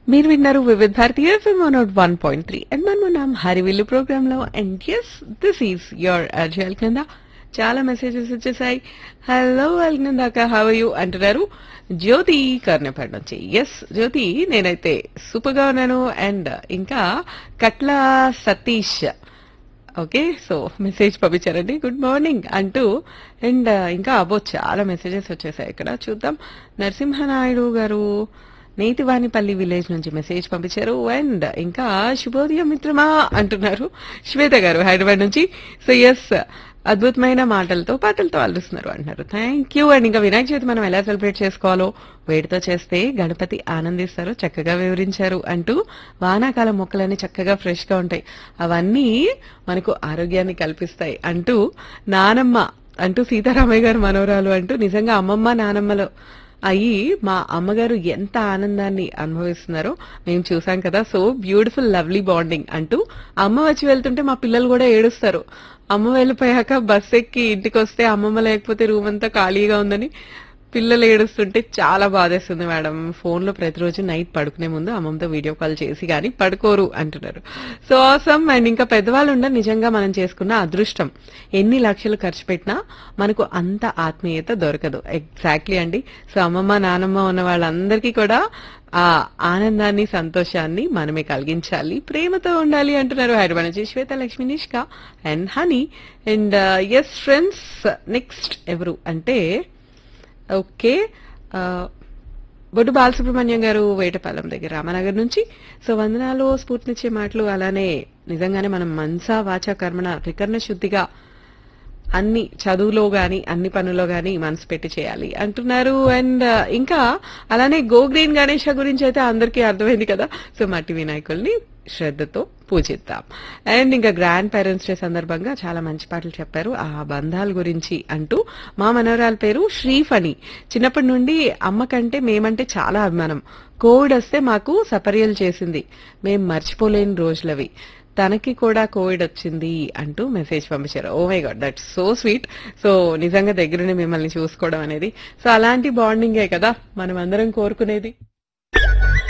మీరు విన్నారు Vividh Bharatiya FM nought one point three and మనం ఉన్నాం హరివిల్లు ప్రోగ్రామ్ లో and yes this is your అర్జల్ కింద చాలా మెసేజెస్ వచ్చేసాయి హలో అల్నందాక హవ్ యూ అంటున్నారు జ్యోతి కర్ణపేట నుంచి ఎస్ జ్యోతి నేనైతే సూపర్ గా ఉన్నాను అండ్ ఇంకా Katla Satish okay so message పంపించారండి గుడ్ మార్నింగ్ అంటూ అండ్ ఇంకా అబో చాలా మెసేజెస్ వచ్చేసాయి ఇక్కడ చూద్దాం నరసింహనాయుడు గారు నేతివానిపల్లి విలేజ్ నుంచి మెసేజ్ పంపించారు అండ్ ఇంకా శుభోదయం మిత్రమా అంటున్నారు శ్వేత గారు హైదరాబాద్ నుంచి సో ఎస్ అద్భుతమైన మాటలతో పాటలతో అల్లుస్తున్నారు అంటున్నారు థ్యాంక్ యూ అండ్ ఇంకా వినాయక చవితి మనం ఎలా సెలబ్రేట్ చేసుకోవాలో వేడితో చేస్తే గణపతి ఆనందిస్తారు చక్కగా వివరించారు అంటూ వానాకాలం మొక్కలన్నీ చక్కగా ఫ్రెష్ గా ఉంటాయి అవన్నీ మనకు ఆరోగ్యాన్ని కల్పిస్తాయి అంటూ నానమ్మ అంటూ సీతారామయ్య గారు మనవరాలు అంటూ నిజంగా అమ్మమ్మ నానమ్మలో అయ్యి మా అమ్మగారు ఎంత ఆనందాన్ని అనుభవిస్తున్నారో మేము చూసాం కదా సో బ్యూటిఫుల్ లవ్లీ బాండింగ్ అంటూ అమ్మ వచ్చి వెళ్తుంటే మా పిల్లలు కూడా ఏడుస్తారు అమ్మ వెళ్ళిపోయాక బస్ ఎక్కి ఇంటికి వస్తే అమ్మమ్మ లేకపోతే రూమ్ అంతా ఖాళీగా ఉందని పిల్లలు ఏడుస్తుంటే చాలా బాధేస్తుంది మేడం ఫోన్ లో ప్రతిరోజు నైట్ పడుకునే ముందు అమ్మమ్మతో వీడియో కాల్ చేసి కానీ పడుకోరు అంటున్నారు సో ఆసమ్ అండ్ ఇంకా పెద్దవాళ్ళు ఉండ నిజంగా మనం చేసుకున్న అదృష్టం ఎన్ని లక్షలు ఖర్చు పెట్టినా మనకు అంత ఆత్మీయత దొరకదు ఎగ్జాక్ట్లీ అండి సో అమ్మమ్మ నానమ్మ ఉన్న వాళ్ళందరికీ కూడా ఆ ఆనందాన్ని సంతోషాన్ని మనమే కలిగించాలి ప్రేమతో ఉండాలి అంటున్నారు హైదరాబాద్ నుంచి Shweta Lakshmi Nishka and Honey and yes friends next ఎవరు అంటే ఓకే ఆ, బొడ్డు బాలసుబ్రహ్మణ్యం గారు వేటపాలెం దగ్గర రామనగర్ నుంచి సో వందనాలు స్ఫూర్తినిచ్చే మాటలు అలానే నిజంగానే మనం మనసా వాచ కర్మణ త్రికరణ శుద్ధిగా అన్ని చదువులో గాని అన్ని పనుల్లో గాని మనసు పెట్టి చేయాలి అంటున్నారు అండ్ ఇంకా అలానే గో గ్రీన్ గణేష గురించి అయితే అందరికీ అర్థమైంది కదా సో మట్టి వినాయకుల్ని శ్రద్ధతో పూజిద్దాం అండ్ ఇంకా గ్రాండ్ పేరెంట్స్ డే సందర్భంగా చాలా మంచి పాటలు చెప్పారు ఆ బంధాల గురించి అంటూ మా మనవరాల పేరు శ్రీఫణి చిన్నప్పటి నుండి అమ్మ కంటే మేమంటే చాలా అభిమానం కోవిడ్ వస్తే మాకు సపర్యలు చేసింది మేం మర్చిపోలేని రోజులవి తనకి కూడా కోవిడ్ వచ్చింది అంటూ మెసేజ్ పంపించారు oh my god that so sweet so నిజంగా దగ్గరుండి మిమ్మల్ని చూసుకోవడం అనేది సో అలాంటి బాండింగే కదా మనం అందరం కోరుకునేది